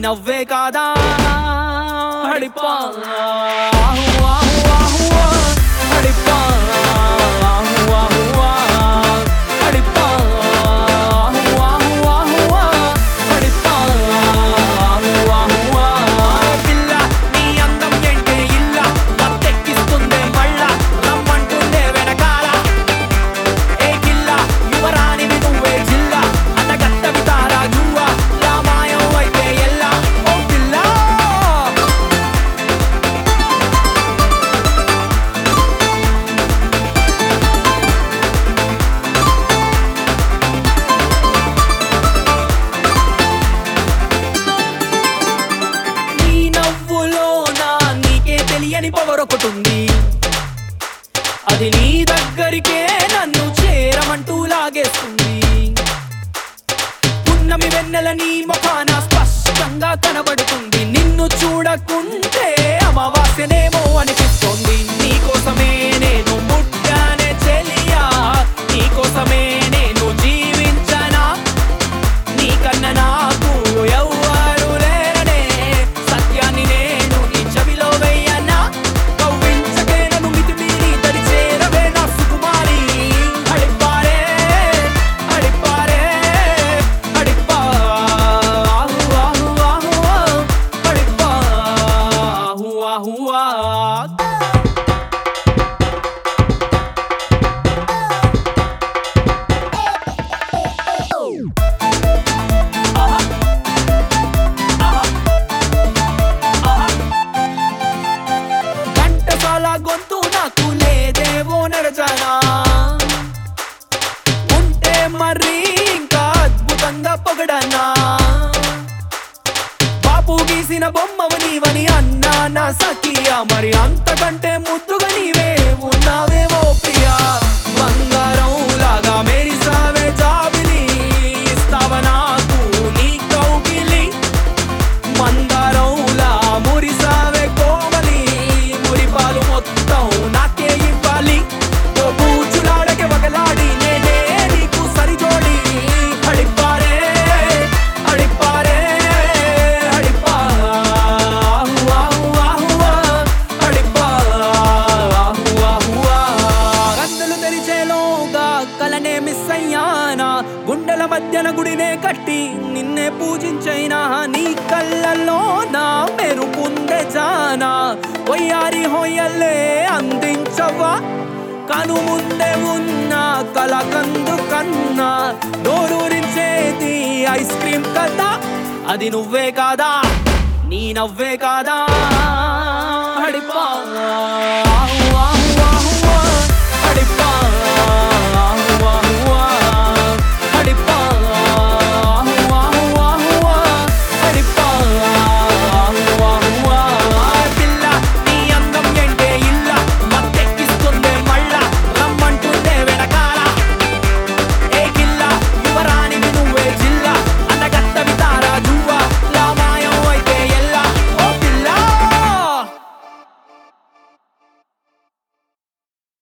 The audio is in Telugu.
నవ్వే కాదా అడిపా ఆహు, ఆహు, ఆహు, అడిపా ఆహు, ఆహు, అడిపా ఆహు, ఆహు, ఆహు, అడిపా ఆహు, ఆహు, పిల్ల నీ అందం ఏంటే ఇల్ల మత్తెక్కిస్తుందే మళ్ళా రమ్మంటుందే వెనకాల ఏ కిల్ల యువరాణివి నువ్వే జిల్లా అందగత్తవి తారా జువ్వ రామాయం అయితే ఎల్లా ఓ పిల్ల నీ నవ్వులోన నీకే తెలియని పొగరొకటుంది అది నీ దగ్గరికే నన్ను చేరమంటూ లాగేస్తుంది పున్నమి వెన్నెల నీ ముఖాన స్పష్టంగా కనబడుతుంది నిన్ను చూడకుంటే అమావాస్యనేమో అనిపిస్తోంది నీకోసమే నేను పుట్టానే చెలియా నీకోసమే నేను జీవించనా నీకన్న నాకు ఎవ్వరు లేరనే సత్యాన్ని నేను నీ చెవిలో వెయ్యనా కవ్వించకే నన్ను మితిమీరి దరి చేరవే నా సుకుమారి అడిపారే అడిపారే అడిపా ఆహు ఆహు ఆహు అడిపా ఆహు ఆహు ఆ ఘంటసాల గొంతు నాకు లేదేవో నరచనా ఉంటే మరి ఇంకా అద్భుతంగా పొగడనా బాపు గీసిన బొమ్మవు నీవని అన్నా నా సఖియా మరి అంతకంటే ముద్దుగా నీవే ఉన్నావేమో ప్రియా బంగారం లాగా మెరిసావే జాబిలి ఇస్తావ నాకు నీ కౌగిలి మందారంలా మురిసావే కోమలి మురిపాలు మొత్తం నాకే ఇవ్వాలి ఓ బూచులాడకే వగలాడి నేనే నీకు సరిజోడి అడిపారే అడిపారే అడిపా ఆహు, ఆహు, ఆహు, అడిపా ఆహు, ఆహు, కన్నులు తెరిచేలోగా కలనే మిస్ అయ్యానా గుండెల మధ్యన గుడినే కట్టి నిన్నే పూజించైనా నీ కళ్ళల్లో నా మెరుపుందే జానా ఒయ్యారి హొయ్యల్లే అందించవా కను ముందే ఉన్న కలకందు కన్నా నోరూరించేది ఐస్ క్రీమ్ కదా అది నువ్వే కాదా నీ నవ్వే కాదా